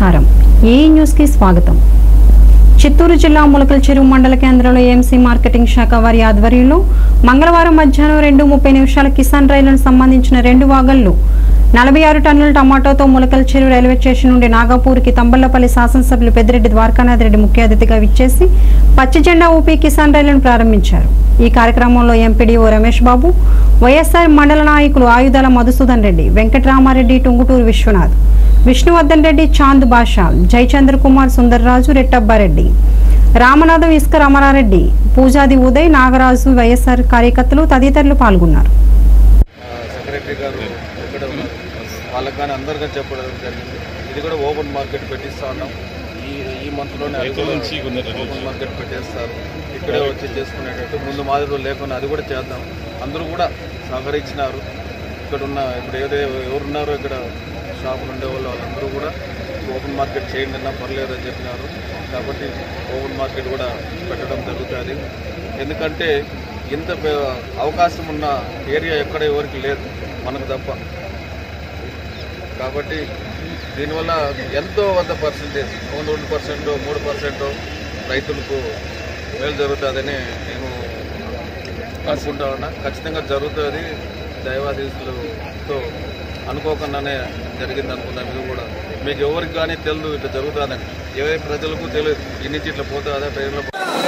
నమస్కారం ఏ న్యూస్కి స్వాగతం చిత్తూరు జిల్లా ములకల చెరువు మండల కేంద్రంలో ఏఎంసీ మార్కెటింగ్ శాఖ వారి ఆధ్వర్యంలో మంగళవారం మధ్యాహ్నం రెండు ముప్పై నిమిషాల కిసాన్ రైలును సంబంధించిన రెండు వాగళ్లు నలభై ఆరు టన్నుల టమాటోతో ములకల చెరువు రైల్వే స్టేషన్ నుండి నాగపూర్కి తంబళ్లపల్లి శాసనసభ్యులు పెద్దిరెడ్డి ద్వారకానాథ్ రెడ్డి ముఖ్య అతిథిగా విచ్చేసి పచ్చి జెండా ఊపి కిసాన్ రైలును ప్రారంభించారు ఈ కార్యక్రమంలో ఎంపీడీఓ రమేష్ బాబు వైఎస్ఆర్ మండల నాయకులు ఆయుధాల మధుసూదన్ రెడ్డి వెంకటరామారెడ్డి టుంగుటూరు విశ్వనాథ్ విష్ణువర్ధన్ రెడ్డి చాంద్ బాషా జయచంద్ర కుమార్ సుందర్రాజు రెట్టబ్బారెడ్డి రామనాథం ఇసుక రమణారెడ్డి పూజాది ఉదయ్ నాగరాజు వైఎస్ఆర్ కార్యకర్తలు తదితరులు పాల్గొన్నారు సెక్రటరీ గారు ఇక్కడ ఉన్నారు వాళ్ళకి కానీ అందరికీ చెప్పడం జరిగింది ఇది కూడా ఓపెన్ మార్కెట్ పెట్టిస్తా ఉన్నాం ఈ ఈ మంత్లోనే అది కూడా ఓపెన్ మార్కెట్ పెట్టేస్తారు ఇక్కడే వచ్చి చేసుకునేటట్టు ముందు మాదిరిలో లేకుండా అది కూడా చేద్దాం అందరూ కూడా సహకరించినారు ఇక్కడ ఉన్న ఇప్పుడు ఏదో ఎవరున్నారో ఇక్కడ షాపులు ఉండే వాళ్ళు వాళ్ళందరూ కూడా ఓపెన్ మార్కెట్ చేయండి అన్నా పర్లేదు అని చెప్పినారు కాబట్టి ఓపెన్ మార్కెట్ కూడా పెట్టడం జరుగుతుంది ఎందుకంటే ఇంత పే- అవకాశం ఉన్న ఏరియా ఎక్కడ ఎవరికి లేదు మనకు తప్ప కాబట్టి దీనివల్ల ఎంతో వంద పర్సెంటేజ్ ఒక రెండు పర్సెంట్ మూడు పర్సెంట్ రైతులకు మేలు జరుగుతుందని నేను అనుకుంటా ఉన్నా ఖచ్చితంగా జరుగుతుంది దైవాధీశులతో అనుకోకుండానే జరిగింది అనుకున్నాను ఇది కూడా మీకు ఎవరికి కానీ తెలియదు ఇట్లా జరుగుతుందని ఏ ప్రజలకు తెలియదు ఇన్ని ఇట్లా పోతుందా ట్రైన్లో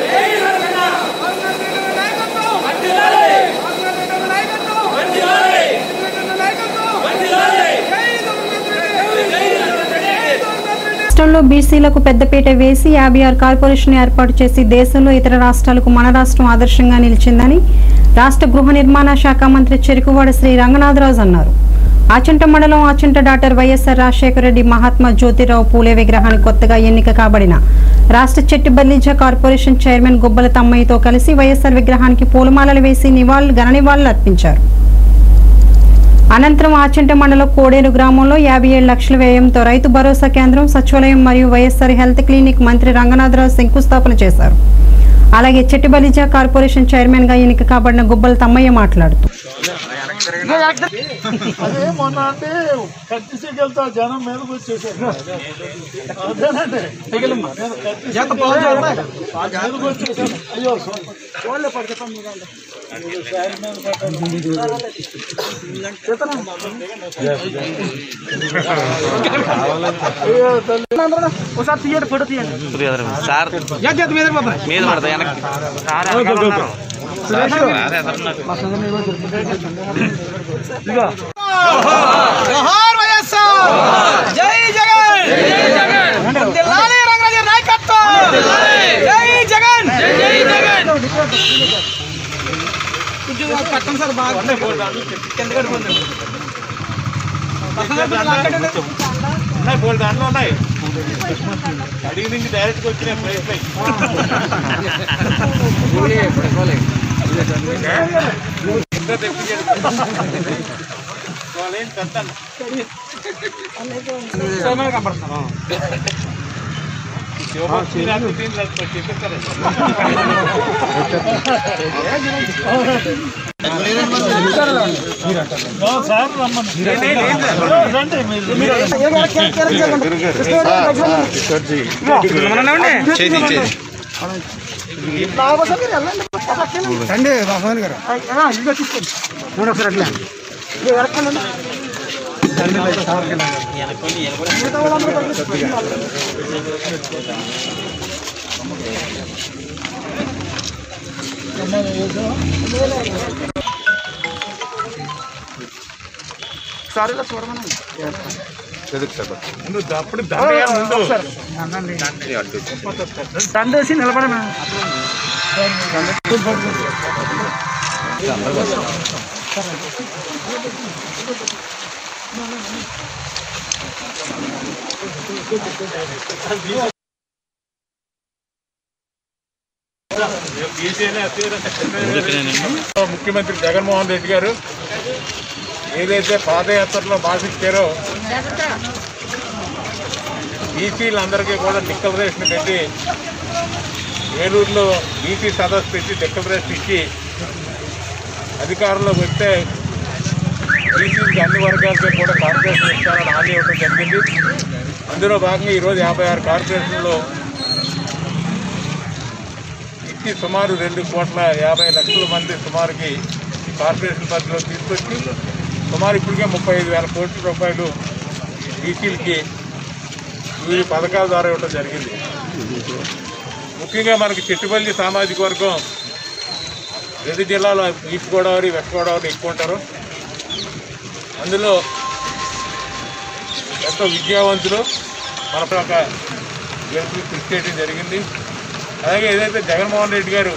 రాష్ట్రంలో బీసీలకు పెద్దపీట వేసి యాభై ఆరు కార్పొరేషన్ ఏర్పాటు చేసి దేశంలో ఇతర రాష్ట్రాలకు మన రాష్ట్రం ఆదర్శంగా నిలిచిందని రాష్ట్ర గృహ నిర్మాణ శాఖ మంత్రి చెరుకువాడ శ్రీ రంగనాథరాజు అన్నారు ఆచంట మండలం ఆచంట డాక్టర్ వైఎస్ఆర్ రాజశేఖర రెడ్డి మహాత్మా జ్యోతిరావు పూలే విగ్రహానికి కొత్తగా ఎన్నిక కాబడిన రాష్ట్ర చెట్టు బల్లిజ కార్పొరేషన్ చైర్మన్ గుబ్బల తమ్మయ్యతో కలిసి వైఎస్ఆర్ విగ్రహానికి పూలమాలలు వేసి నివాళులు ఘన నివాళులు అర్పించారు అనంతరం ఆచంట మండలం కోడేరు గ్రామంలో యాభై ఏడు లక్షల వ్యయంతో రైతు భరోసా కేంద్రం సచివాలయం మరియు వైఎస్ఆర్ హెల్త్ క్లినిక్ మంత్రి రంగనాథరావు శంకుస్థాపన చేశారు అలాగే చెట్టిబలిజ కార్పొరేషన్ చైర్మన్ గా ఎన్నిక కాబడిన గుబ్బల తమ్మయ్య మాట్లాడుతూ అదే మొన్న అంటే కత్తిసీకి వెళ్తా జనం మీదకి వచ్చేసారు అదేనండి నేను కత్తిసీకి మీదకి వచ్చేసాను అయ్యో అయ్యో తల్లి ఒకసారి తీయండి ఫోటో తీయండి సార్ మీద పడతాయి వెనక్కి జోహార్ వైఎస్ఆర్ జై జగన్ జై జగన్ దిల్లాలి రంగరాజు నాయకత్వం జై జగన్ జై జగన్ కొంచెం కట్టం సార్ బాగా కింద కట్టుకుందండి ఉన్నాయి బోల్డ్ దాంట్లో ఉన్నాయి అడిగి నుంచి డైరెక్ట్గా వచ్చిన ప్లేస్ వాళ్ళేం కట్టాను సార్ రమ్మని రండి మీరు నువ్వు అప్పుడు దండగా ముందు దండేసి నిలబడనా ముఖ్యమంత్రి జగన్మోహన్ రెడ్డి గారు ఏదైతే పాదయాత్రలో భాషించారో బీసీలందరికీ కూడా డిక్లరేషన్ పెట్టి ఏలూరులో బీసీ సదస్సు పెట్టి డిక్లరేషన్ ఇచ్చి అధికారంలోకి వస్తే బీసీకి అన్ని వర్గాలకి కూడా కార్పొరేషన్ ఇస్తారని హామీ ఇవ్వడం జరిగింది అందులో భాగంగా ఈరోజు యాభై ఆరు కార్పొరేషన్లో ఇచ్చి సుమారు రెండు కోట్ల యాభై లక్షల మంది సుమారుకి ఈ కార్పొరేషన్ పరిధిలో తీసుకొచ్చి సుమారు ఇప్పటికే ముప్పై ఐదు వేల కోట్ల రూపాయలు బీసీలకి వివిధ పథకాల ద్వారా ఇవ్వడం జరిగింది ముఖ్యంగా మనకి చెట్టుపల్లి సామాజిక వర్గం రెండు జిల్లాలో ఈస్ట్ గోదావరి వెస్ట్ గోదావరి ఎక్కువ ఉంటారు అందులో ఎంతో విద్యావంతులు మన ఒక గెలుపు కృషి చేయడం జరిగింది అలాగే ఏదైతే జగన్మోహన్ రెడ్డి గారు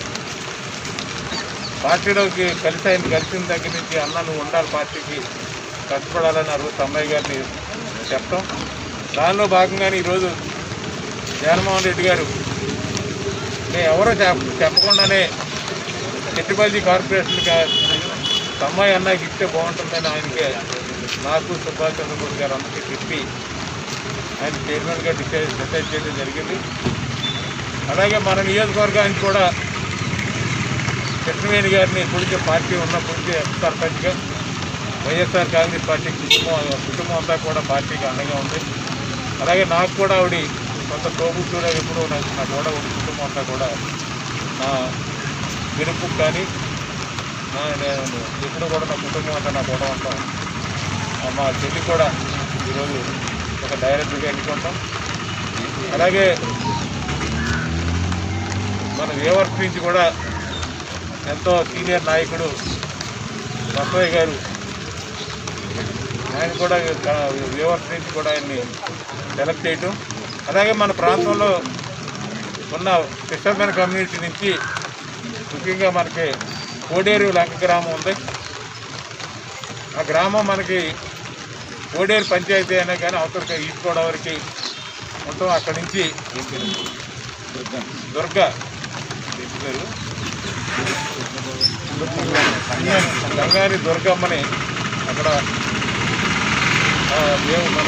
పార్టీలోకి కలిసి ఆయన కలిసిన దగ్గర నుంచి అన్న నువ్వు ఉండాలి పార్టీకి కష్టపడాలని ఆ రోజు అమ్మాయి గారిని చెప్పడం దానిలో భాగంగానే ఈరోజు జగన్మోహన్ రెడ్డి గారు మేము ఎవరో చెప్ చెప్పకుండానే చెట్టుపల్లి కార్పొరేషన్కి అమ్మాయి అన్నకి ఇస్తే బాగుంటుందని ఆయనకి నాకు సుభాష్ చంద్రబోస్ గారు అందరికీ చెప్పి ఆయన చైర్మన్గా డిసైడ్ డిసైడ్ చేయడం జరిగింది అలాగే మన నియోజకవర్గానికి కూడా కృష్ణవేణి గారిని ఇప్పటికే పార్టీ ఉన్నప్పటికీ ఎక్స్ సర్పంచ్గా వైఎస్ఆర్ కాంగ్రెస్ పార్టీ కుటుంబం కుటుంబం అంతా కూడా పార్టీకి అండగా ఉంది అలాగే నాకు కూడా ఆవిడ కొంత తోబుట్టుగా ఎప్పుడూ నాకు నా కూడా ఒక కుటుంబం అంతా కూడా నా గెలుపు కానీ నా నేను ఎప్పుడు కూడా నా కుటుంబం అంతా నా కూడా ఉంటాం మా చెల్లి కూడా ఈరోజు ఒక డైరెక్టర్గా ఎన్నుకుంటాం అలాగే మన వేవర్స్ నుంచి కూడా ఎంతో సీనియర్ నాయకుడు బసవయ్య గారు ఆయన కూడా వేవర్స్ నుంచి కూడా ఆయన్ని సెలెక్ట్ చేయటం అలాగే మన ప్రాంతంలో ఉన్న ఫిషర్మెన్ కమ్యూనిటీ నుంచి ముఖ్యంగా మనకి కోడేరు లంక గ్రామం ఉంది ఆ గ్రామం మనకి కోడేరు పంచాయతీ అయినా కానీ అవతల ఈస్ట్ గోదావరికి మొత్తం అక్కడి నుంచి దుర్గా పేరు గంగాని దుర్గమ్మని అక్కడ ఆ, మేము మన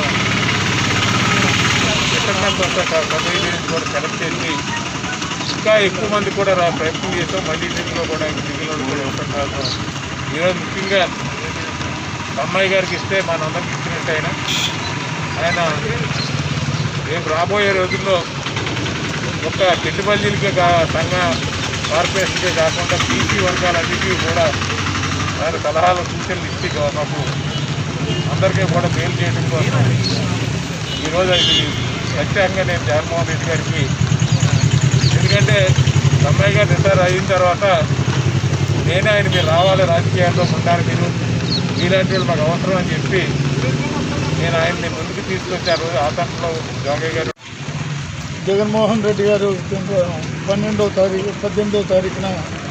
ఇంటర్నెట్ కమ్యూనిటీ కూడా సెలెక్ట్ చేసి ఇంకా ఎక్కువ మంది కూడా రా ప్రయత్నం చేస్తాం మళ్ళీ దీంట్లో కూడా మిగిలిన కూడా ఇవ్వటం కాదు ఈరోజు ముఖ్యంగా అమ్మాయి గారికి ఇస్తే మనందరికి ఇచ్చినట్టు ఆయన ఆయన రేపు రాబోయే రోజుల్లో ఒక పెట్టుబడులకి సంఘ కార్పొరేషన్కే కాకుండా బీసీ వర్గాలన్నిటికీ కూడా ఆయన సలహాలు సూచనలు ఇచ్చి మాకు అందరికీ కూడా మేలు చేయడం కోసం ఈరోజు ఇది ప్రత్యేకంగా నేను జగన్మోహన్ రెడ్డి గారికి ఎందుకంటే అమ్మాయి గారు రిటైర్ అయిన తర్వాత నేనే ఆయన మీరు రావాలి రాజకీయాల్లో ఉండాలి మీరు మీలాంటి వాళ్ళు మాకు అవసరం అని చెప్పి నేను ఆయన్ని ముందుకు తీసుకొచ్చారు ఆ తరంలో జోగయ్య గారు జగన్మోహన్ రెడ్డి గారు పన్నెండవ తారీఖు పద్దెనిమిదవ తారీఖున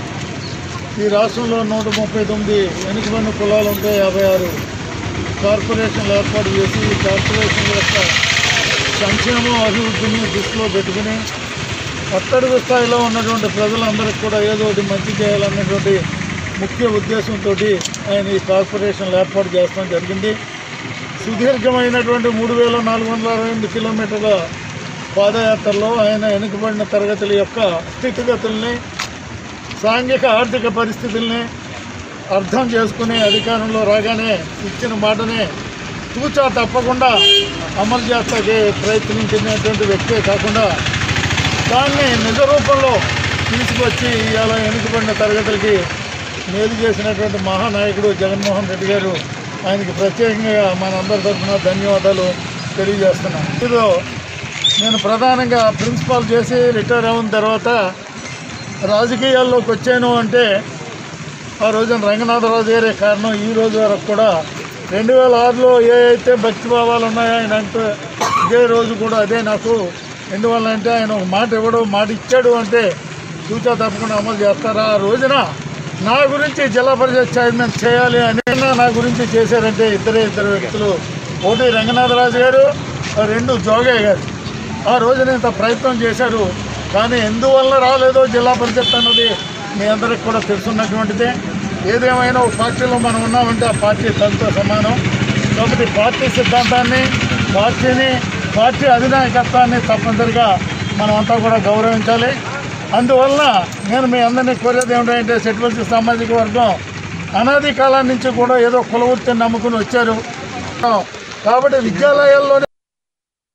ఈ రాష్ట్రంలో నూట ముప్పై తొమ్మిది వెనుకబడిన కులాలు ఉంటే యాభై ఆరు కార్పొరేషన్లు ఏర్పాటు చేసి ఈ కార్పొరేషన్ల యొక్క సంక్షేమం అభివృద్ధిని దృష్టిలో పెట్టుకుని అట్టడుగు స్థాయిలో ఉన్నటువంటి ప్రజలందరికీ కూడా ఏదో ఒకటి మంచి చేయాలన్నటువంటి ముఖ్య ఉద్దేశంతో ఆయన ఈ కార్పొరేషన్లు ఏర్పాటు చేస్తాం జరిగింది సుదీర్ఘమైనటువంటి మూడు వేల నాలుగు వందల అరవై ఎనిమిది కిలోమీటర్ల పాదయాత్రలో ఆయన వెనుకబడిన తరగతుల యొక్క స్థితిగతుల్ని సాంఘిక ఆర్థిక పరిస్థితుల్ని అర్థం చేసుకుని అధికారంలో రాగానే ఇచ్చిన మాటనే తూచా తప్పకుండా అమలు చేస్తాకే ప్రయత్నించినటువంటి వ్యక్తే కాకుండా దాన్ని నిజ రూపంలో తీసుకొచ్చి ఇవాళ వెనుకబడిన తరగతులకి మేలు చేసినటువంటి మహానాయకుడు జగన్మోహన్ రెడ్డి గారు ఆయనకి ప్రత్యేకంగా మనందరి తరఫున ధన్యవాదాలు తెలియజేస్తున్నాను ఇదో నేను ప్రధానంగా ప్రిన్సిపాల్ చేసి రిటైర్ అయిన తర్వాత రాజకీయాల్లోకి వచ్చాను అంటే ఆ రోజున రంగనాథరాజు గారే కారణం ఈ రోజు వరకు కూడా రెండు వేల ఆరులో ఏ అయితే భక్తి భావాలు ఉన్నాయో ఆయన అంటే ఇదే రోజు కూడా అదే నాకు ఎందువల్ల అంటే ఆయన ఒక మాట ఇవ్వడం మాట ఇచ్చాడు అంటే సూచా తప్పకుండా అమలు చేస్తారా ఆ రోజున నా గురించి జిల్లా పరిషత్ చైర్మన్ చేయాలి అని నా గురించి చేశారంటే ఇద్దరే ఇద్దరు వ్యక్తులు ఒకటి రంగనాథరాజు గారు రెండు జోగయ్య గారు ఆ రోజున ఇంత ప్రయత్నం చేశారు కానీ ఎందువల్ల రాలేదో జిల్లా పరిషత్ అన్నది మీ అందరికి కూడా తెలుసున్నటువంటిదే ఏదేమైనా ఒక పార్టీలో మనం ఉన్నామంటే ఆ పార్టీ తనతో సమానం కాబట్టి పార్టీ సిద్ధాంతాన్ని పార్టీని పార్టీ అధినాయకత్వాన్ని తప్పనిసరిగా మనమంతా కూడా గౌరవించాలి అందువలన నేను మీ అందరినీ కోరేది ఏమిటంటే సెటిల్మెంట్ సామాజిక వర్గం అనాది కాలం నుంచి కూడా ఏదో కుల వృత్తిని నమ్ముకుని వచ్చారు కాబట్టి విద్యాలయాల్లోనే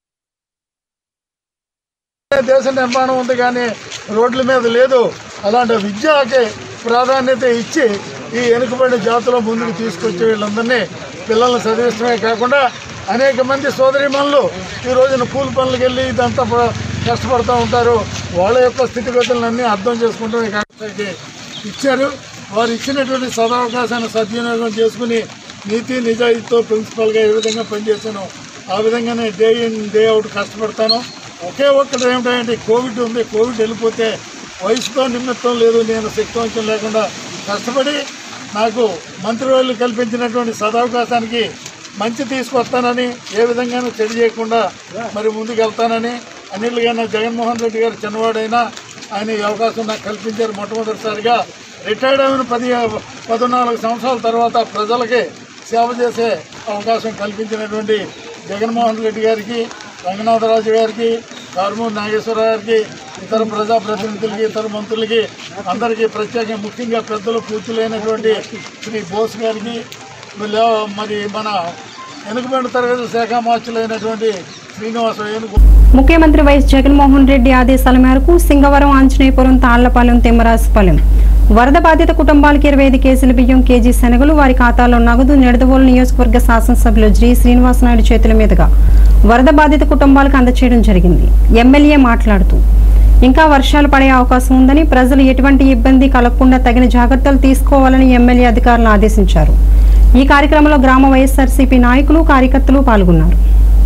దేశ నిర్మాణం ఉంది కానీ రోడ్ల మీద లేదు అలాంటి విద్యకి ప్రాధాన్యత ఇచ్చి ఈ వెనుకబడిన జాతుల ముందుకు తీసుకొచ్చే వీళ్ళందరినీ పిల్లల్ని చదివించడమే కాకుండా అనేక మంది సోదరిమణులు ఈ రోజున కూలి పనులకు వెళ్ళి ఇదంతా ప- కష్టపడుతూ ఉంటారు వాళ్ళ యొక్క స్థితిగతులన్నీ అర్థం చేసుకుంటూ కాకపోతే ఇచ్చారు వారు ఇచ్చినటువంటి సదవకాశాన్ని సద్వినియోగం చేసుకుని నీతి నిజాయితీతో ప్రిన్సిపల్గా ఏ విధంగా పనిచేశాను ఆ విధంగానే డే ఇన్ డే అవుట్ కష్టపడతాను ఒకే ఒక్కటి ఏమిటంటే కోవిడ్ ఉంది కోవిడ్ వెళ్ళిపోతే వయసుతో నిమిత్తం లేదు నేను శక్తివంతం లేకుండా కష్టపడి నాకు మంత్రివర్యులు కల్పించినటువంటి సదవకాశానికి మంచి తీసుకొస్తానని ఏ విధంగానూ చెడు చేయకుండా మరి ముందుకు వెళ్తానని అన్నిటికైనా జగన్మోహన్ రెడ్డి గారు చిన్నవాడైనా ఆయన ఈ అవకాశం నాకు కల్పించారు మొట్టమొదటిసారిగా రిటైర్డ్ అయిన పది పద్నాలుగు సంవత్సరాల తర్వాత ప్రజలకి సేవ చేసే అవకాశం కల్పించినటువంటి జగన్మోహన్ రెడ్డి గారికి రంగనాథరాజు గారికి కారుమూరి నాగేశ్వర గారికి ఇతర ప్రజాప్రతినిధులకి ఇతర మంత్రులకి అందరికీ ప్రత్యేకంగా ముఖ్యంగా పెద్దలు పూర్తులైనటువంటి శ్రీ బోస్ గారికి వీళ్ళ మరి మన వెనుకబడిన తరగతి శాఖ మార్చులైనటువంటి శ్రీనివాస ఏనుగు ముఖ్యమంత్రి వైఎస్ జగన్మోహన్ రెడ్డి ఆదేశాల మేరకు సింగవరం ఆంజనేయపురం తాళ్లపాలెం తిమ్మరాజుపాలెం వరద బాధిత కుటుంబాలకు ఇరవై ఐదు కేజీల బియ్యం కేజీ శనగలు వారి ఖాతాలో నగదు నిడదవోలు నియోజకవర్గ శాసనసభ్యులు జి శ్రీనివాసనాయుడు చేతుల మీదుగా వరద బాధిత కుటుంబాలకు అందచేయడం జరిగింది ఎమ్మెల్యే మాట్లాడుతూ ఇంకా వర్షాలు పడే అవకాశం ఉందని ప్రజలు ఎటువంటి ఇబ్బంది కలగకుండా తగిన జాగ్రత్తలు తీసుకోవాలని ఎమ్మెల్యే అధికారులను ఆదేశించారు ఈ కార్యక్రమంలో గ్రామ వైఎస్ఆర్సీపీ నాయకులు కార్యకర్తలు పాల్గొన్నారు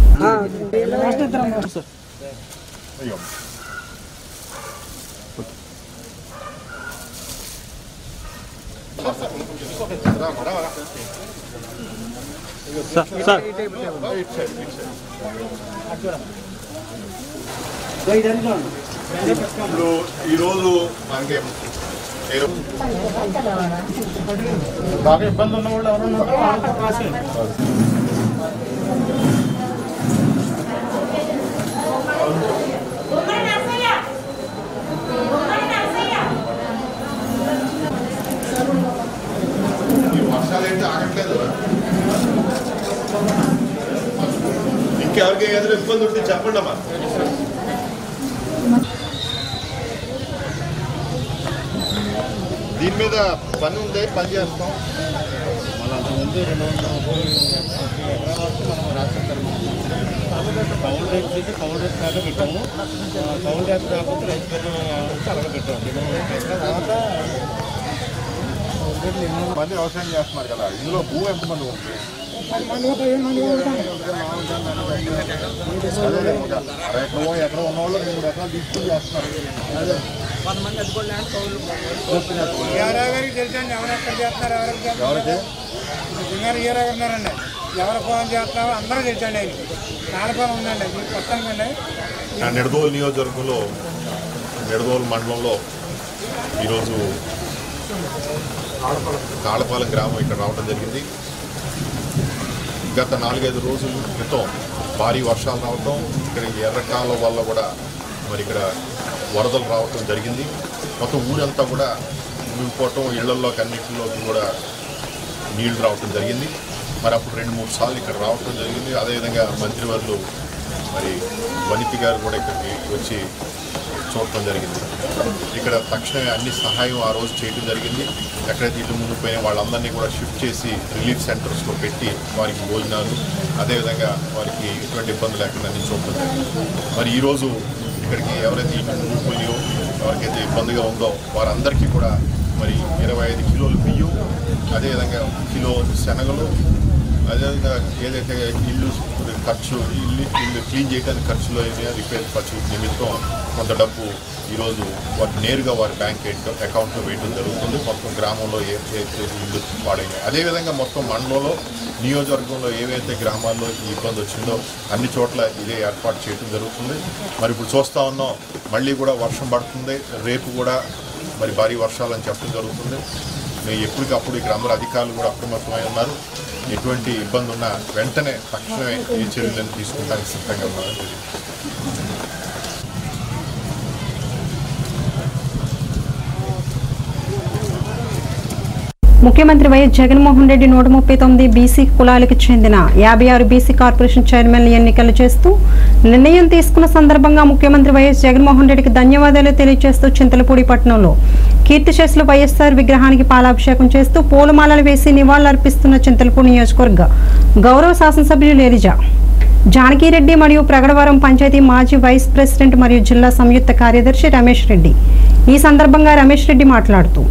ఇప్పుడు ఈరోజు మనకి బాగా ఇబ్బంది ఉన్న వాళ్ళు ఎవరన్నా ఈ వర్షాలు ఏంటి ఆగట్లేదు ఇంకెవరికి ఏదైనా ఇబ్బంది ఉంటే చెప్పండి అమ్మా దీని మీద పని ఉంది పని చేస్తాం మంది వ్యవసాయం చేస్తున్నారు కదా ఇందులో భూ ఎంతమంది ఉంది అదే ఒక అర ఎకరం ఎకరం ఉన్న వాళ్ళు రెండు ఎకరాలు తీసుకుని చేస్తున్నారు గారికి తెలుసండి ఎవరు ఎక్కడ చేస్తున్నారు ఎవరికి చేస్తున్నారు ఎవరికి సింగారు హీరో ఉన్నారండి ఎవరు ఫోన్ చేస్తున్నారో అందరూ తెలుసండి ఆయన నాలుగు ఉందండి మీకు కొత్తండి ఆ నిడదోలు నియోజకవర్గంలో నిడదోలు మండలంలో ఈరోజు తాళపాలెం గ్రామం ఇక్కడ రావడం జరిగింది గత నాలుగైదు రోజుల క్రితం భారీ వర్షాలు రావటం ఇక్కడ ఈ ఎర్రకాలం వల్ల కూడా మరి ఇక్కడ వరదలు రావటం జరిగింది మొత్తం ఊరంతా కూడా మునిగిపోవటం ఇళ్లలోకి అన్నింటిలోకి కూడా నీళ్లు రావటం జరిగింది మరి అప్పుడు రెండు మూడు సార్లు ఇక్కడ రావటం జరిగింది అదేవిధంగా మంత్రివర్యులు మరి వనితి గారు కూడా ఇక్కడికి వచ్చి చూడటం జరిగింది ఇక్కడ తక్షణమే అన్ని సహాయం ఆ రోజు చేయడం జరిగింది ఎక్కడైతే ఇల్లు ముందుపోయిన వాళ్ళందరినీ కూడా షిఫ్ట్ చేసి రిలీఫ్ సెంటర్స్లో పెట్టి వారికి భోజనాలు అదేవిధంగా వారికి ఎటువంటి ఇబ్బంది లేకుండా అన్ని చూడటం జరిగింది మరి ఈరోజు ఇక్కడికి ఎవరైతే ఇల్లు ముందుకుపోయో ఎవరికైతే ఇబ్బందిగా ఉందో వారందరికీ కూడా మరి ఇరవై ఐదు కిలోలు బియ్యం అదేవిధంగా కిలో శనగలు అదేవిధంగా ఏదైతే ఇల్లు ఖర్చు ఇల్లు ఇల్లు క్లీన్ చేయడానికి ఖర్చులో ఏమైనా రిపేర్ ఖర్చు నిమిత్తం కొంత డబ్బు ఈరోజు వారు నేరుగా వారి బ్యాంక్ అకౌంట్లో వేయడం జరుగుతుంది మొత్తం గ్రామంలో ఏ ఏ ఇల్లు పాడైనాయి అదేవిధంగా మొత్తం మండలంలో నియోజకవర్గంలో ఏవైతే గ్రామాల్లో ఈ ఇబ్బంది వచ్చిందో అన్ని చోట్ల ఇదే ఏర్పాటు చేయడం జరుగుతుంది మరి ఇప్పుడు చూస్తా ఉన్నాం మళ్ళీ కూడా వర్షం పడుతుంది రేపు కూడా మరి భారీ వర్షాలు అని చెప్పడం జరుగుతుంది మేము ఎప్పటికప్పుడు ఇక్కడ అందరూ అధికారులు కూడా అప్రమత్తమై ఉన్నారు ఎటువంటి ఇబ్బంది ఉన్నా వెంటనే తక్షణమే ఏ చర్యలను తీసుకుంటానికి సిద్ధంగా ఉన్నారని తెలియదు ముఖ్యమంత్రి వైఎస్ జగన్మోహన్ రెడ్డి నూట ముప్పై తొమ్మిది బీసీ కులాలకు చెందిన యాభై ఆరు బీసీ కార్పొరేషన్ చైర్మన్ ఎన్నికలు చేస్తూ నిర్ణయం తీసుకున్న సందర్భంగా ముఖ్యమంత్రి వైఎస్ జగన్మోహన్ రెడ్డికి ధన్యవాదాలు తెలియజేస్తూ చింతలపూడి పట్టణంలో కీర్తిశేషులు వైఎస్ఆర్ విగ్రహానికి పాలాభిషేకం చేస్తూ పూలమాలలు వేసి నివాళులర్పిస్తున్న చింతలపూడి నియోజకవర్గ గౌరవ శాసనసభ్యులు ఎలిజా జానకిరెడ్డి మరియు ప్రగడవరం పంచాయతీ మాజీ వైస్ ప్రెసిడెంట్ మరియు జిల్లా సంయుక్త కార్యదర్శి రమేష్ రెడ్డి ఈ సందర్భంగా రమేష్ రెడ్డి మాట్లాడుతూ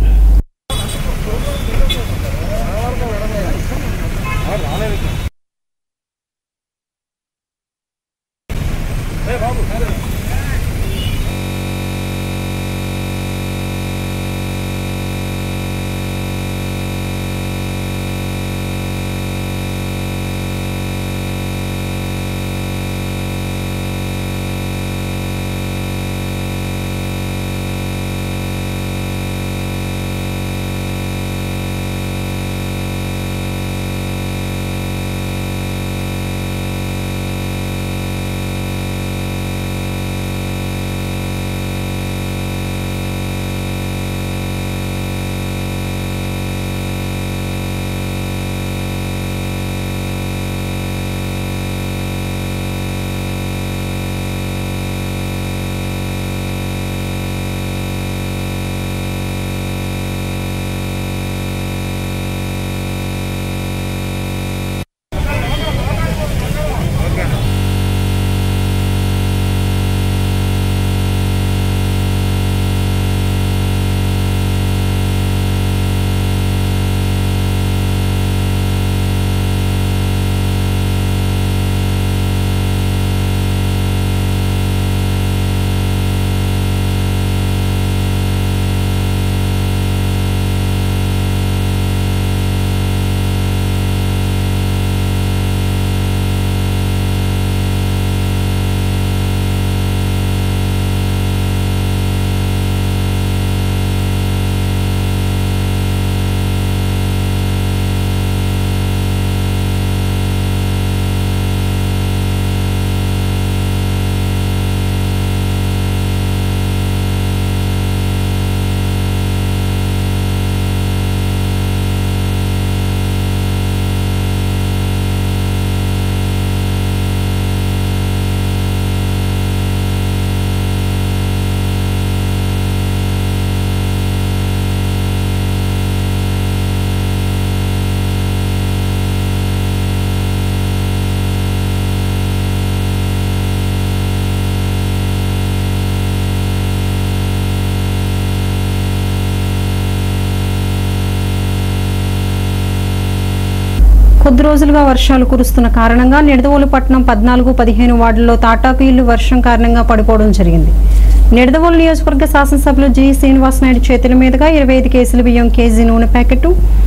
కొద్ది రోజులుగా వర్షాలు కురుస్తున్న కారణంగా నిడదవోలు పట్టణం పద్నాలుగు పదిహేను వార్డుల్లో తాటాకు ఇల్లు వర్షం కారణంగా పడిపోవడం జరిగింది నిడదవోలు నియోజకవర్గ శాసనసభ్యులు జి శ్రీనివాస్ నాయుడు చేతుల మీదుగా ఇరవై ఐదు కేజీల బియ్యం కేజీ నూనె ప్యాకెట్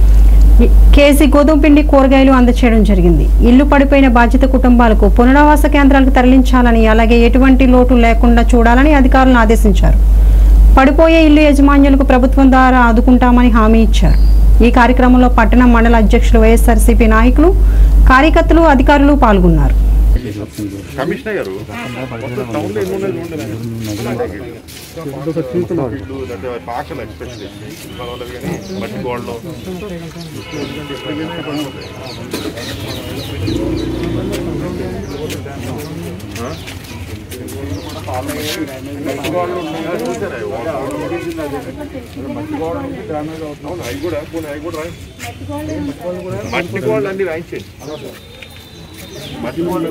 కేజీ గోధుమ పిండి కూరగాయలు అందచేయడం జరిగింది ఇల్లు పడిపోయిన బాధిత కుటుంబాలకు పునరావాస కేంద్రాలకు తరలించాలని అలాగే ఎటువంటి లోటు లేకుండా చూడాలని అధికారులను ఆదేశించారు పడిపోయే ఇల్లు యజమానులకు ప్రభుత్వం ద్వారా ఆదుకుంటామని హామీ ఇచ్చారు ఈ కార్యక్రమంలో పట్టణ మండల అధ్యక్షులు వైఎస్ఆర్సీపీ నాయకులు కార్యకర్తలు అధికారులు పాల్గొన్నారు కమిషనర్ గారు మొత్తం టౌన్లో ఎన్ని ఉన్నాయి చూడండి ఇల్లు, అంటే పాకలు ఎక్స్పెషల్లీ పర్వాలేదు కానీ మట్టి గోడలు మట్టి గోడలు ఉన్నాయి కదా, చూసారా? అవును, అవి కూడా పోనీ అవి కూడా రాయి మట్టి గోడలు అన్ని రాయించండి మట్టి గోడలు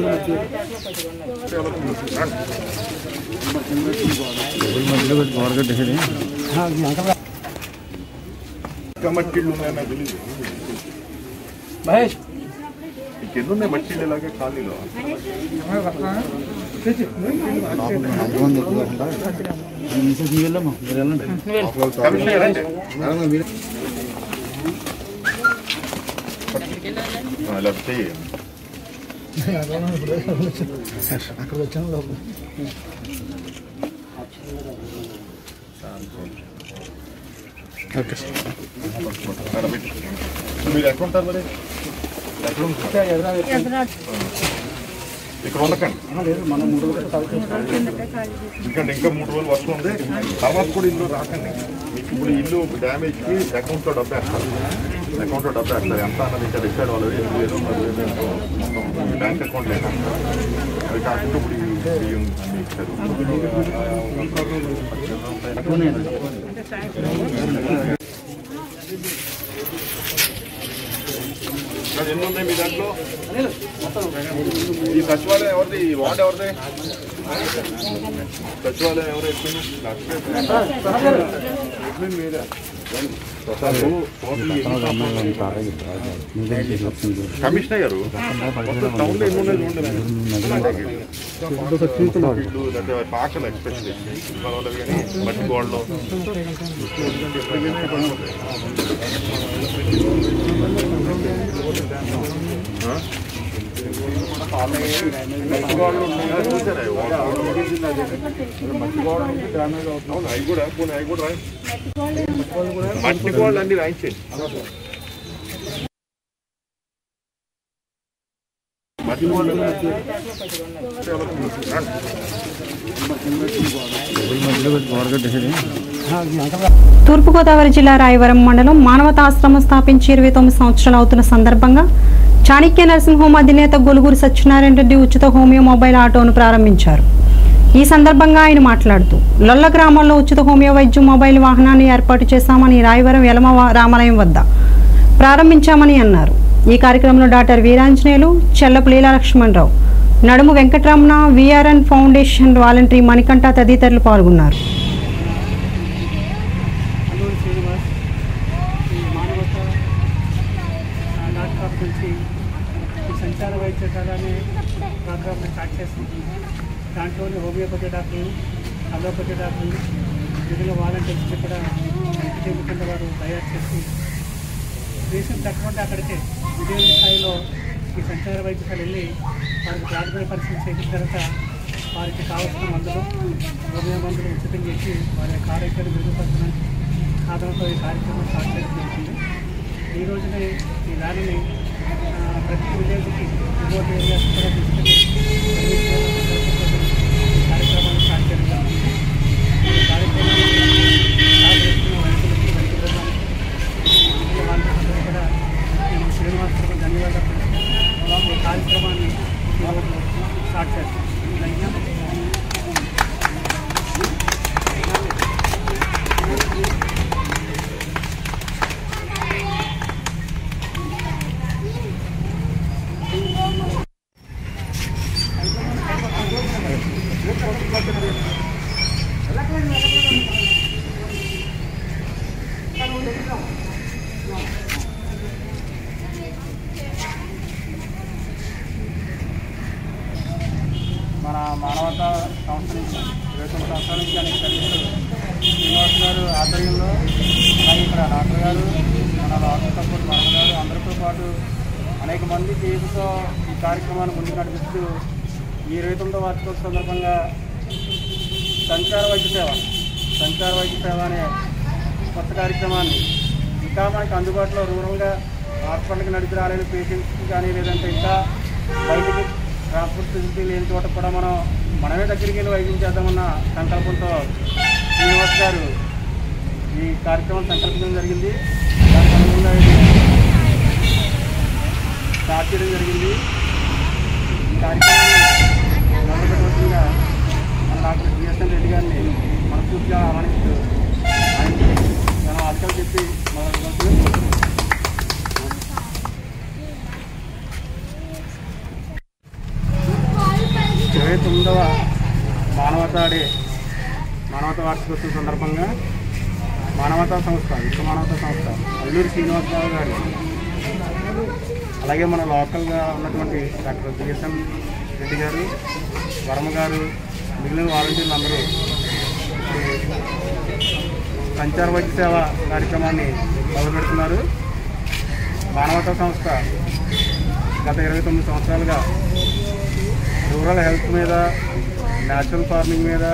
ఇంకా మట్టిళ్ళు ఉన్నాయని నాకు తెలియదు మహేష్ ఇంకెన్ని ఉన్నాయి మట్టిళ్ళు ఇలాగే ఖాళీలో కమిషనర్ రండి. ఆ, ఇలా చెయ్యి అక్కడ వచ్చాను లోపల ఆడ పెట్టు. మీరు ఎక్కడ ఉంటారు మరి ఎక్కడ ఉంటారు ఇక్కడ ఉండకండి ఎందుకంటే ఇంకా మూడు రోజులు వర్షం ఉంది తర్వాత కూడా ఇల్లు రాకండి మీకు ఇప్పుడు ఇల్లు డ్యామేజ్కి అకౌంట్లో డబ్బు వేస్తారు అకౌంట్లో డబ్బు వేస్తారు ఎంత అన్నది ఇంకా డిసైడ్ వాళ్ళు ఎనిమిది వేలు పది వేలు ఎంతో మొత్తం మీ బ్యాంక్ అకౌంట్ వేస్తారు అది కాకుండా ఇప్పుడు ఈ- ఈ మీకు ఇక్కడ ఎన్ని ఉన్నాయి మీ దాంట్లో ఈ సచివాలయం ఎవరిది ఈ వార్డ్ ఎవరిది సచివాలయం ఎవరు ఎక్కింది మీరే కమిషనర్ గారు మొత్తం టౌన్లో ఎన్ని ఉన్నాయి చూడండి ఇల్లు అంటే పాకలు ఎక్స్పెషల్లీ వాళ్ళవి కానీ మట్టి గోడలు మట్టి గోడలు ఉన్నాయి చూసారా మట్టి గోడలు అవును అవి కూడా పోనీ అవి కూడా రాయి మట్టి గోడలు అన్ని రాయించండి మట్టి గోడలు తూర్పుగోదావరి జిల్లా రాయవరం మండలం మానవతాశ్రమం స్థాపించి ఇరవై తొమ్మిది సంవత్సరాలు అవుతున్న సందర్భంగా చాణక్య నర్సింగ్ హోమ్ అధినేత గొలుగురు సత్యనారాయణ రెడ్డి ఉచిత హోమియో మొబైల్ ఆటోను ప్రారంభించారు ఈ సందర్భంగా ఆయన మాట్లాడుతూ లొల్ల గ్రామంలో ఉచిత హోమియో వైద్యం మొబైల్ వాహనాన్ని ఏర్పాటు చేశామని రాయవరం యలమ వా- రామాలయం వద్ద ప్రారంభించామని అన్నారు ఈ కార్యక్రమంలో doctor Veeranjaneyulu Chellapu Leela Lakshmana Rao Nadumu Venkataramana VRN foundation voluntary Manikanta తదితరులు పాల్గొన్నారు అల్లూరి శ్రీనివాస్ ఈ మానవత ఆ, డాక్టర్ ఆఫ్ నుంచి ఈ సంచార వైద్యశాల అనే ప్రోగ్రామ్ని స్టార్ట్ చేసింది దాంట్లోని హోమియోపతి డాక్టర్లు అలోపతి డాక్టర్లు మిగిలిన వాలంటీర్స్ని కూడా టీం కింద వారు తయారు చేసి రీసెంట్ తక్కువ అక్కడికే విజయ స్థాయిలో ఈ సంచార వైద్యశాల వెళ్ళి వారికి ప్రాథమిక పరీక్షలు చేసిన తర్వాత వారికి కావాల్సిన మందులు హోమియో మందులు ఉచితం చేసి వారి యొక్క ఆరోగ్యాన్ని మెరుగుపరచడానికి సాధనతో ఈ కార్యక్రమం స్టార్ట్ చేయడం జరుగుతుంది ఈ రోజునే ఈ ర్యాలీని ఆ, ప్రతి విలేజ్కి రిమోట్ ఏరియాస్ కూడా తీసుకెళ్ళి సర్వీస్ చేయాలనే ఉద్దేశంతో ఈ కార్యక్రమాన్ని స్టార్ట్ చేయడం జరుగుతుంది ఈ కార్యక్రమాన్ని స్టార్ట్ చేస్తున్న వైద్యులకి వైద్య బృందానికి మిగిలిన వాళ్ళందరూ కూడా నేను శ్రీనివాస్ గారికి ధన్యవాదాలు తెలుపుతూ ఈ కార్యక్రమాన్ని ఈరోజు స్టార్ట్ చేస్తాం మన మానవతా సంస్థ నుంచి ఇరవై తొమ్మిది సంవత్సరాల నుంచి అనేక సర్వీసులు శ్రీనివాస్ గారు ఆధ్వర్యంలో అలాగే ఇక్కడ డాక్టర్ గారు మన డాక్టర్ సపోర్ట్ మన గారు అందరితో పాటు అనేక మంది చేతితో ఈ కార్యక్రమాన్ని ముందుకు నడిపిస్తూ ఈ ఇరవై తొమ్మిదో వార్షికోత్సవ సందర్భంగా సంచార వైద్య సేవ సంచార వైద్య సేవ అనే కొత్త కార్యక్రమాన్ని ఇంకా మనకి అందుబాటులో రూరల్గా హాస్పిటల్కి నడిపి రాలేని పేషెంట్స్కి కానీ లేదంటే ఇంకా బయటికి ట్రాన్స్పోర్ట్ ఫెసిలిటీ లేని చోట కూడా మనం మనమే దగ్గరికి వెళ్ళి వైద్యం చేద్దామన్న సంకల్పంతో శ్రీనివాస్ గారు ఈ కార్యక్రమం సంకల్పించడం జరిగింది దానికి అనుగుణంగా ఇది స్టార్ట్ చేయడం జరిగింది ఈ కార్యక్రమాన్ని మొదలుపెట్టవలసిందిగా మన డాక్టర్ బిఎస్ఎన్ రెడ్డి గారిని మనస్ఫూర్తిగా ఆహ్వానిస్తూ ఆయనకి మనం అధికారులు చెప్పి మొదలు ఇరవై తొమ్మిదవ మానవతా డే మానవతా వార్షికోత్సవం సందర్భంగా మానవతా సంస్థ విశ్వ మానవతా సంస్థ అల్లూరి శ్రీనివాసరావు గారు అలాగే మన లోకల్గా ఉన్నటువంటి డాక్టర్ బిఎస్ఎం రెడ్డి గారు వర్మ గారు మిగిలిన వాలంటీర్లు అందరూ ఈ సంచార వైద్య సేవ కార్యక్రమాన్ని మొదలుపెడుతున్నారు మానవతా సంస్థ గత ఇరవై తొమ్మిది సంవత్సరాలుగా రూరల్ హెల్త్ మీద న్యాచురల్ ఫార్మింగ్ మీద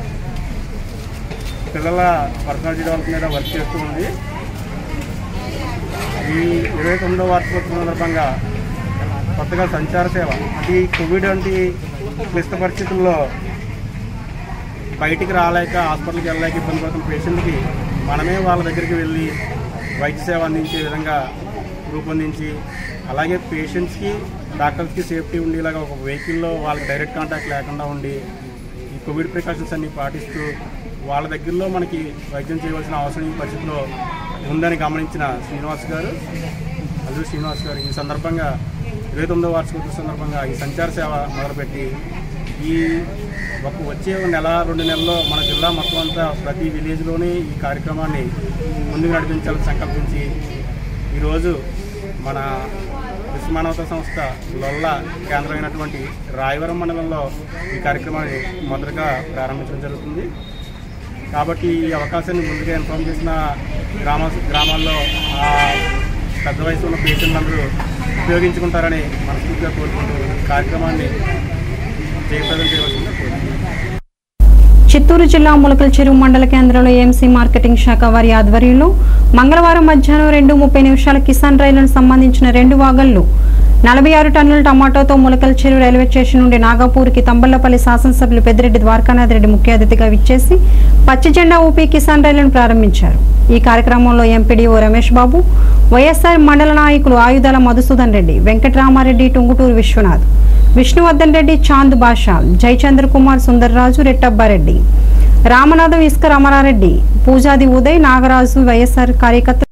పిల్లల పర్సనాలిటీ డెవలప్ మీద వర్క్ చేస్తూ ఉంది ఈ ఇరవై తొమ్మిదవ వార్షికోత్సవం సందర్భంగా కొత్తగా సంచార సేవ అంటే ఈ కోవిడ్ వంటి క్లిష్ట పరిస్థితుల్లో బయటికి రాలేక హాస్పిటల్కి వెళ్ళలేక ఇబ్బంది పడుతున్న పేషెంట్కి మనమే వాళ్ళ దగ్గరికి వెళ్ళి వైద్య సేవ అందించే విధంగా రూపొందించి అలాగే పేషెంట్స్కి డాక్టర్స్కి సేఫ్టీ ఉండేలాగా ఒక వెహికల్లో వాళ్ళకి డైరెక్ట్ కాంటాక్ట్ లేకుండా ఉండి ఈ కోవిడ్ ప్రికాషన్స్ అన్ని పాటిస్తూ వాళ్ళ దగ్గరలో మనకి వైద్యం చేయవలసిన అవసరం ఈ పరిస్థితిలో ఉందని గమనించిన శ్రీనివాస్ గారు అల్లు శ్రీనివాస్ గారు ఈ సందర్భంగా ఇరవై తొమ్మిదో వార్షికోత్సవ సందర్భంగా ఈ సంచార సేవ మొదలుపెట్టి ఈ ఒక వచ్చే ఒక నెల రెండు నెలల్లో మన జిల్లా మొత్తం అంతా ప్రతి విలేజ్లోనే ఈ కార్యక్రమాన్ని ముందుకు నడిపించాలని సంకల్పించి ఈరోజు మన విశ్వమానవత సంస్థ లొల్ల కేంద్రమైనటువంటి రాయవరం మండలంలో ఈ కార్యక్రమాన్ని మొదటగా ప్రారంభించడం జరుగుతుంది కాబట్టి ఈ అవకాశాన్ని ముందుగా ఇన్ఫామ్ చేసిన గ్రామ గ్రామాల్లో ఆ పెద్ద వయసు ఉన్న పేషెంట్లందరూ ఉపయోగించుకుంటారని మనస్ఫూర్తిగా కోరుకుంటూ ఈ కార్యక్రమాన్ని జయప్రదం చేయవలసిందిగా కోరుకుంటున్నాను చిత్తూరు జిల్లా ములకల చెరువు మండల కేంద్రంలో ఏఎంసీ మార్కెటింగ్ శాఖ వారి ఆధ్వర్యంలో మంగళవారం మధ్యాహ్నం రెండు ముప్పై నిమిషాల కిసాన్ రైలును సంబంధించిన రెండు వాగళ్లు నలభై ఆరు టన్నుల టమాటోతో ములకల చెరువు రైల్వే స్టేషన్ నుండి నాగపూర్కి తంబళ్లపల్లి శాసనసభ్యులు పెద్దిరెడ్డి ద్వారకానాథ్ రెడ్డి ముఖ్య అతిథిగా విచ్చేసి పచ్చి జెండా ఊపి కిసాన్ రైలును ప్రారంభించారు ఈ కార్యక్రమంలో ఎంపీడీఓ రమేష్ బాబు వైఎస్ఆర్ మండల నాయకులు ఆయుధాల మధుసూదన్ రెడ్డి వెంకటరామారెడ్డి టుంగుటూరు విశ్వనాథ్ విష్ణువర్ధన్ రెడ్డి చాంద్ బాషా జయచంద్ర కుమార్ సుందర్రాజు రెట్టబ్బారెడ్డి రామనాథం ఇస్క రమణారెడ్డి పూజాది ఉదయ్ నాగరాజు వైఎస్ఆర్ కార్యకర్తలు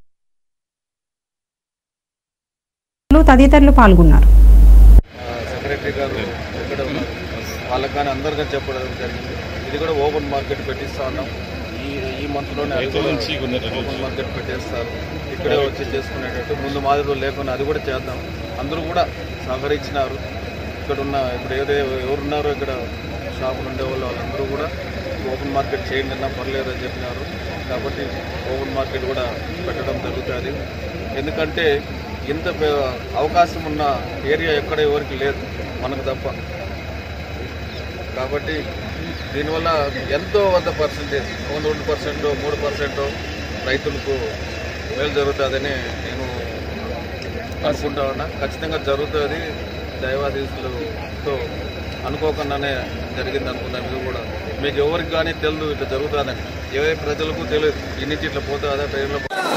తదితరులు పాల్గొన్నారు సెక్రటరీ గారు ఇక్కడ ఉన్నారు వాళ్ళకి కానీ అందరికీ చెప్పడం జరిగింది ఇది కూడా ఓపెన్ మార్కెట్ పెట్టిస్తా ఉన్నాం ఈ ఈ మంత్లోనే అది కూడా ఓపెన్ మార్కెట్ పెట్టేస్తారు ఇక్కడే వచ్చి చేసుకునేటట్టు ముందు మాదిరిలో లేకుండా అది కూడా చేద్దాం అందరూ కూడా సహకరించినారు ఇక్కడ ఉన్న ఇప్పుడు ఏదో ఎవరున్నారో ఇక్కడ షాపులు ఉండే వాళ్ళు వాళ్ళందరూ కూడా ఓపెన్ మార్కెట్ చేయండి అన్నా పర్లేదు అని చెప్పినారు కాబట్టి ఓపెన్ మార్కెట్ కూడా పెట్టడం జరుగుతుంది ఎందుకంటే ఇంత పే- అవకాశం ఉన్న ఏరియా ఎక్కడ ఎవరికి లేదు మనకు తప్ప కాబట్టి దీనివల్ల ఎంతో వంద పర్సెంటేజ్ ఒక రెండు పర్సెంట్ మూడు పర్సెంట్ రైతులకు మేలు జరుగుతుందని నేను అనుకుంటా ఉన్నా ఖచ్చితంగా జరుగుతుంది దైవాధీశులతో అనుకోకుండానే జరిగింది అనుకున్నాను ఇది కూడా మీకు ఎవరికి కానీ తెలియదు ఇట్లా జరుగుతుందని ఏ ప్రజలకు తెలియదు ఇన్నింటి ఇట్లా పోతుందా ట్రైన్లో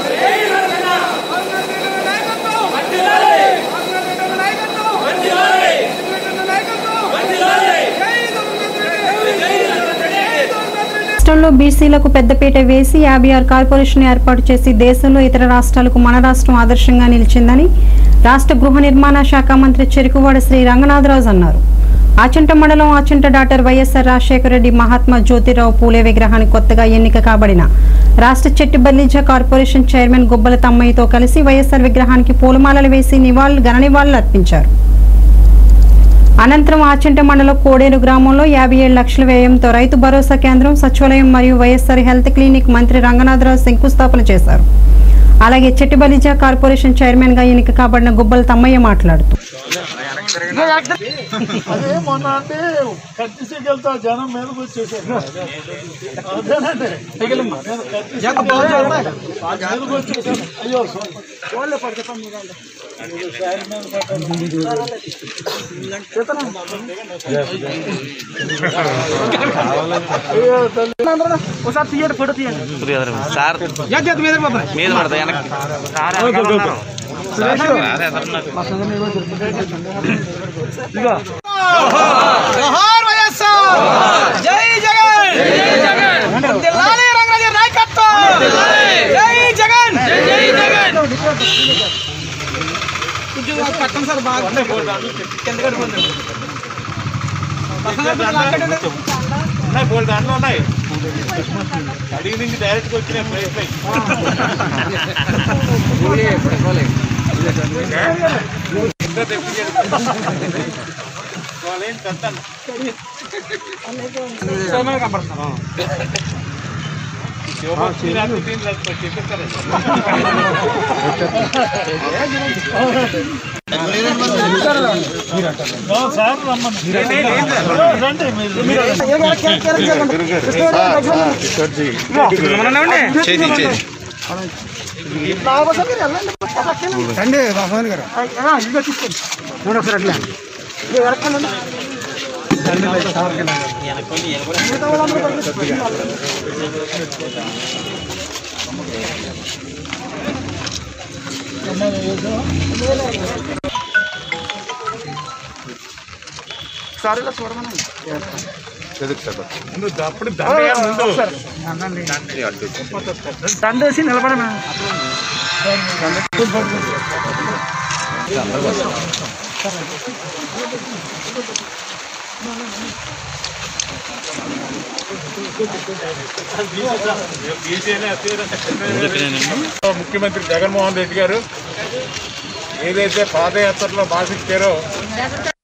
రాష్ట్రంలో బీసీలకు పెద్దపీట వేసి యాభై ఆరు కార్పొరేషన్ ఏర్పాటు చేసి దేశంలో ఇతర రాష్ట్రాలకు మన రాష్ట్రం ఆదర్శంగా నిలిచిందని రాష్ట్ర గృహ నిర్మాణ శాఖ మంత్రి చెరుకువాడ శ్రీ రంగనాథరాజు అన్నారు ఆచంట మండలం ఆచంట డాక్టర్ వైఎస్ఆర్ రాజశేఖర రెడ్డి మహాత్మా జ్యోతిరావు పూలే విగ్రహానికి కొత్తగా ఎన్నిక కాబడిన రాష్ట్ర చెట్టు బల్లిజ కార్పొరేషన్ చైర్మన్ గుబ్బల తమ్మయ్యతో కలిసి వైఎస్ఆర్ విగ్రహానికి పూలమాలలు వేసి నివాళులు ఘన నివాళులు అర్పించారు అనంతరం ఆచంట మండలం కోడేరు గ్రామంలో యాభై ఏడు లక్షల వ్యయంతో రైతు భరోసా కేంద్రం సచివాలయం మరియు వైఎస్ఆర్ హెల్త్ క్లినిక్ మంత్రి రంగనాథరావు శంకుస్థాపన చేశారు అలాగే చెట్టిబలిజా కార్పొరేషన్ చైర్మన్ గా ఎన్నిక కాబడిన గుబ్బల తమ్మయ్య మాట్లాడుతూ అదే మొన్న అంటే కత్తిసీకి వెళ్తా జనం మీదకి వచ్చేసారు అదేనండి నేను కత్తిసీకి వెళ్తా, మీదకి వచ్చేసాను అయ్యో సార్ మీద పడతా వెనక్కి జోహార్ వైఎస్ఆర్ జై జగన్ జై జగన్ దిల్లాలి రంగరాజు నాయకత్వం జై జగన్ జై జగన్ కొంచెం కట్టం సార్ బాగా కింద కట్టుకుందండి ఉన్నాయి బోల్డ్ దాంట్లో ఉన్నాయి అడిగి నుంచి డైరెక్ట్ వచ్చిన ప్లేస్ వాళ్ళేం కట్టాను సార్ రమ్మని రండి మీరు సార్, సార్, ఇక్కడ చేయి. చేయి, చేయి. రండి భగవాన్ గారు ఇదిగో తీసుకోండి మూడు ఒకసారి అట్లా ఇది వెనక్కండి. మిగతా వాళ్ళందరూ పక్కన సార్ ఇలా చూడమని ముందు అప్పుడు దండ ముందు దండేసి నిలబడమా ముఖ్యమంత్రి జగన్మోహన్ రెడ్డి గారు ఏదైతే పాదయాత్రలో భాషించారో